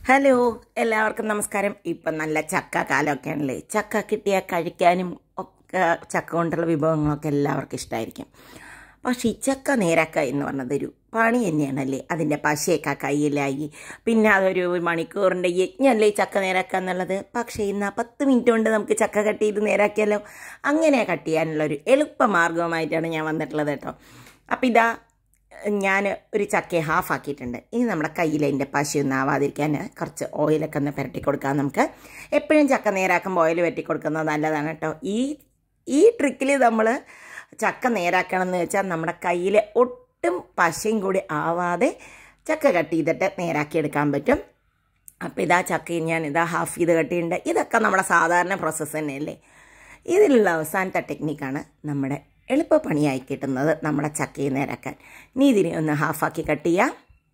hello എല്ലാവർക്കും നമസ്കാരം ഇപ്പം നല്ല ചക്ക കാലമൊക്കെ ആണല്ലേ ചക്ക കിട്ടിയാൽ കഴിക്കാനും ഒക്കെ ചക്ക കൊണ്ടുള്ള വിഭവങ്ങളൊക്കെ എല്ലാവർക്കും ഇഷ്ടമായിരിക്കും പക്ഷേ ഈ ചക്ക നേരാക്ക എന്ന് പറഞ്ഞത് ഒരു പണി തന്നെയാണല്ലേ അതിൻ്റെ പശയൊക്കെ കയ്യിലായി പിന്നെ അതൊരു മണിക്കൂറിൻ്റെ യജ്ഞമല്ലേ ഈ ചക്ക നേരാക്ക എന്നുള്ളത് പക്ഷേ ഇന്ന് ആ പത്ത് മിനിറ്റ് കൊണ്ട് നമുക്ക് ചക്ക കട്ട് ചെയ്ത് നേരാക്കിയാലോ അങ്ങനെ കട്ട് ചെയ്യാനുള്ള ഒരു എളുപ്പ മാർഗവുമായിട്ടാണ് ഞാൻ വന്നിട്ടുള്ളത് കേട്ടോ അപ്പം ഇതാ ഞാൻ ഒരു ചക്കയെ ഹാഫ് ആക്കിയിട്ടുണ്ട് ഇനി നമ്മുടെ കയ്യിൽ അതിൻ്റെ പശയൊന്നും ആവാതിരിക്കാൻ കുറച്ച് ഓയിലൊക്കെ ഒന്ന് പുരട്ടി കൊടുക്കാം നമുക്ക് എപ്പോഴും ചക്ക നേരാക്കുമ്പോൾ ഓയിൽ പുരട്ടി കൊടുക്കുന്നത് നല്ലതാണ് കേട്ടോ ഈ ഈ ട്രിക്കിൽ നമ്മൾ ചക്ക നേരാക്കണം എന്ന് വെച്ചാൽ നമ്മുടെ കയ്യിൽ ഒട്ടും പശയും കൂടി ആവാതെ ചക്ക കട്ട് ചെയ്തിട്ട് നേരാക്കിയെടുക്കാൻ പറ്റും അപ്പോൾ ഇതാ ചക്കയും ഞാൻ ഇതാ ഹാഫ് ചെയ്ത് കട്ടിയുണ്ട് ഇതൊക്കെ നമ്മുടെ സാധാരണ പ്രോസസ്സ് തന്നെയല്ലേ ഇതിലുള്ള അവസാനത്തെ ടെക്നിക്കാണ് നമ്മുടെ എളുപ്പപ്പണിയായി കിട്ടുന്നത് നമ്മുടെ ചക്കയെ നേരാക്കാൻ ഇനി ഇതിനെ ഒന്ന് ഹാഫാക്കി കട്ട് ചെയ്യാം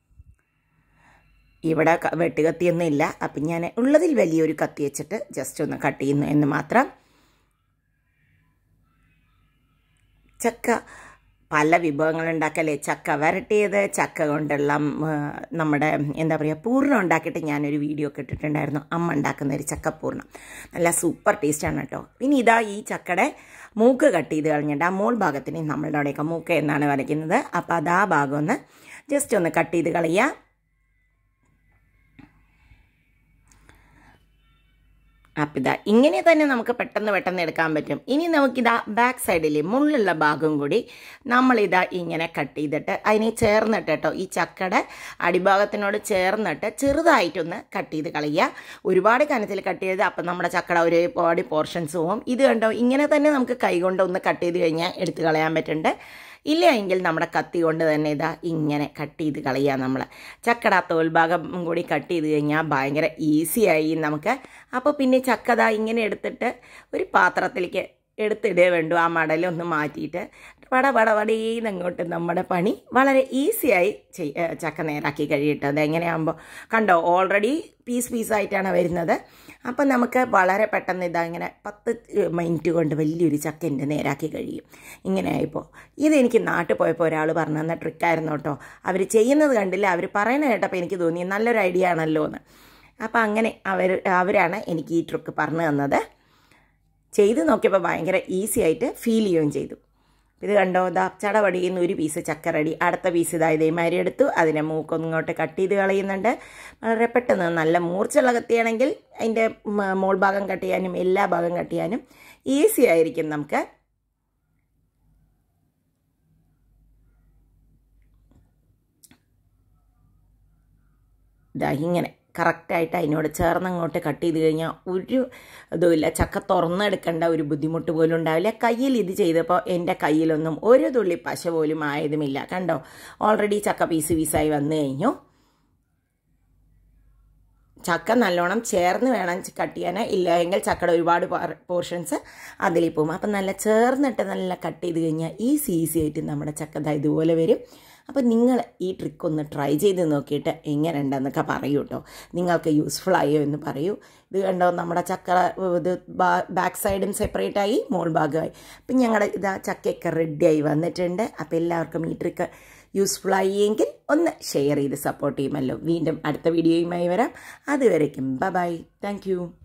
ഇവിടെ ക- വെട്ടുകത്തിയൊന്നും ഇല്ല അപ്പം ഞാൻ ഉള്ളതിൽ വലിയൊരു കത്തി വെച്ചിട്ട് ജസ്റ്റ് ഒന്ന് കട്ട് ചെയ്യുന്നു എന്ന് മാത്രം ചക്ക പല വിഭവങ്ങൾ ഉണ്ടാക്കല്ലേ ചക്ക വരട്ടിയത് ചക്ക കൊണ്ടുള്ള ഉം, ആ, നമ്മുടെ എന്താ പറയുക പൂർണ്ണം ഉണ്ടാക്കിയിട്ട് ഞാനൊരു വീഡിയോ ഒക്കെ ഇട്ടിട്ടുണ്ടായിരുന്നു അമ്മ ഉണ്ടാക്കുന്ന ഒരു ചക്കപ്പൂർണ്ണം നല്ല സൂപ്പർ ടേസ്റ്റാണ് കേട്ടോ ഇനി ഇതാ ഈ ചക്കയുടെ മൂക്ക് കട്ട് ചെയ്ത് കളഞ്ഞിട്ട് ആ മോൾ ഭാഗത്തിന് നമ്മളുടെ അവിടെയൊക്കെ മൂക്ക് എന്നാണ് വരയ്ക്കുന്നത് അപ്പോൾ അത് ആ ഭാഗം ഒന്ന് ജസ്റ്റ് ഒന്ന് കട്ട് ചെയ്ത് കളയുക അപ്പം ഇതാ ഇങ്ങനെ തന്നെ നമുക്ക് പെട്ടെന്ന് പെട്ടെന്ന് എടുക്കാൻ പറ്റും ഇനി നമുക്കിതാ ബാക്ക് സൈഡിൽ മുള്ളുള്ള ഭാഗം കൂടി നമ്മളിതാ ഇങ്ങനെ കട്ട് ചെയ്തിട്ട് അതിനെ ചേർന്നിട്ട് കേട്ടോ ഈ ചക്കയുടെ അടിഭാഗത്തിനോട് ചേർന്നിട്ട് ചെറുതായിട്ടൊന്ന് കട്ട് ചെയ്ത് കളയുക ഒരുപാട് കനത്തിൽ കട്ട് ചെയ്ത് അപ്പം നമ്മുടെ ചക്കയുടെ ഒരുപാട് പോർഷൻസ് പോവും ഇത് കണ്ടോ ഇങ്ങനെ തന്നെ നമുക്ക് കൈകൊണ്ട് ഒന്ന് കട്ട് ചെയ്ത് കഴിഞ്ഞാൽ എടുത്ത് കളയാൻ പറ്റുന്നുണ്ട് ഇല്ല എങ്കിൽ നമ്മുടെ കത്തി കൊണ്ട് തന്നെ ഇതാ ഇങ്ങനെ കട്ട് ചെയ്ത് കളയുക നമ്മൾ ചക്കട തോൽഭാഗം കൂടി കട്ട് ചെയ്ത് കഴിഞ്ഞാൽ ഭയങ്കര ഈസിയായി നമുക്ക് അപ്പോൾ പിന്നെ ചക്കത ഇങ്ങനെ എടുത്തിട്ട് ഒരു പാത്രത്തിലേക്ക് എടുത്തിടേ വേണ്ടു ആ മടലൊന്ന് മാറ്റിയിട്ട് പട പട പടീന്ന് അങ്ങോട്ട് നമ്മുടെ പണി വളരെ ഈസിയായി ചെയ് ഏ, ചക്ക നേരാക്കി കഴിയട്ടെ അതെങ്ങനെയാകുമ്പോൾ കണ്ടോ ഓൾറെഡി പീസ് പീസായിട്ടാണ് വരുന്നത് അപ്പം നമുക്ക് വളരെ പെട്ടെന്ന് ഇതാ ഇങ്ങനെ പത്ത് മിനിറ്റ് കൊണ്ട് വലിയൊരു ചക്ക എൻ്റെ നേരാക്കി കഴിയും ഇങ്ങനെ ആയിപ്പോൾ ഇതെനിക്ക് നാട്ടിൽ പോയപ്പോൾ ഒരാൾ പറഞ്ഞു തന്ന ട്രിക്കായിരുന്നു കേട്ടോ അവർ ചെയ്യുന്നത് കണ്ടില്ല അവർ പറയുന്നത് കേട്ടപ്പോൾ എനിക്ക് തോന്നി നല്ലൊരു ഐഡിയ ആണല്ലോ എന്ന് അപ്പം അങ്ങനെ അവർ അവരാണ് എനിക്ക് ഈ ട്രിക്ക് പറഞ്ഞു തന്നത് ചെയ്ത് നോക്കിയപ്പോൾ ഭയങ്കര ഈസി ആയിട്ട് ഫീൽ ചെയ്യുകയും ചെയ്തു ഇത് കണ്ടോ ദാ ചടപടിയിൽ നിന്ന് ഒരു പീസ് ചക്ക റെഡി അടുത്ത പീസ് ഇതാ ഇതേമാതിരി എടുത്തു അതിനെ മൂക്കൊന്നും ഇങ്ങോട്ട് കട്ട് ചെയ്ത് കളയുന്നുണ്ട് വളരെ പെട്ടെന്ന് നല്ല മൂർച്ചയുള്ള കത്തിയാണെങ്കിൽ അതിൻ്റെ മ- മോൾ ഭാഗം കട്ട് ചെയ്യാനും എല്ലാ ഭാഗം കട്ട് ചെയ്യാനും ഈസി ആയിരിക്കും നമുക്ക് ഇതാ ഇങ്ങനെ കറക്റ്റായിട്ട് അതിനോട് ചേർന്നങ്ങോട്ട് കട്ട് ചെയ്ത് കഴിഞ്ഞാൽ ഒരു ഇതുമില്ല ചക്ക തുറന്നെടുക്കേണ്ട ഒരു ബുദ്ധിമുട്ട് പോലും ഉണ്ടാവില്ല കയ്യിൽ ഇത് ചെയ്തപ്പോൾ എൻ്റെ കയ്യിലൊന്നും ഒരു തുള്ളി പശ പോലും ആയതുമില്ല കണ്ടോ ഓൾറെഡി ചക്ക പീസ് പീസായി വന്നു കഴിഞ്ഞു ചക്ക നല്ലോണം ചേർന്ന് വേണം കട്ട് ചെയ്യാൻ ഇല്ല എങ്കിൽ ചക്കയുടെ ഒരുപാട് പോർഷൻസ് അതിൽ പോകും അപ്പം നല്ല ചേർന്നിട്ട് നല്ല കട്ട് ചെയ്ത് കഴിഞ്ഞാൽ ഈസി ഈസി ആയിട്ട് നമ്മുടെ ചക്ക ദാ ഇതുപോലെ വരും അപ്പം നിങ്ങൾ ഈ ട്രിക്ക് ഒന്ന് ട്രൈ ചെയ്ത് നോക്കിയിട്ട് എങ്ങനെ ഉണ്ടെന്നൊക്കെ പറയൂ കേട്ടോ നിങ്ങൾക്ക് യൂസ്ഫുൾ ആയോ എന്ന് പറയൂ ഇത് കണ്ടോ നമ്മുടെ ചക്ക ഇത് ബാക്ക് സൈഡും സെപ്പറേറ്റ് ആയി മോൾ ഭാഗമായി അപ്പം ഞങ്ങളുടെ ഇതാ ചക്കയൊക്കെ റെഡിയായി വന്നിട്ടുണ്ട് അപ്പോൾ എല്ലാവർക്കും ഈ ട്രിക്ക് യൂസ്ഫുൾ ആയി എങ്കിൽ ഒന്ന് ഷെയർ ചെയ്ത് സപ്പോർട്ട് ചെയ്യുമല്ലോ വീണ്ടും അടുത്ത വീഡിയോയുമായി വരാം അതുവരയ്ക്കും ബൈ ബൈ താങ്ക് യു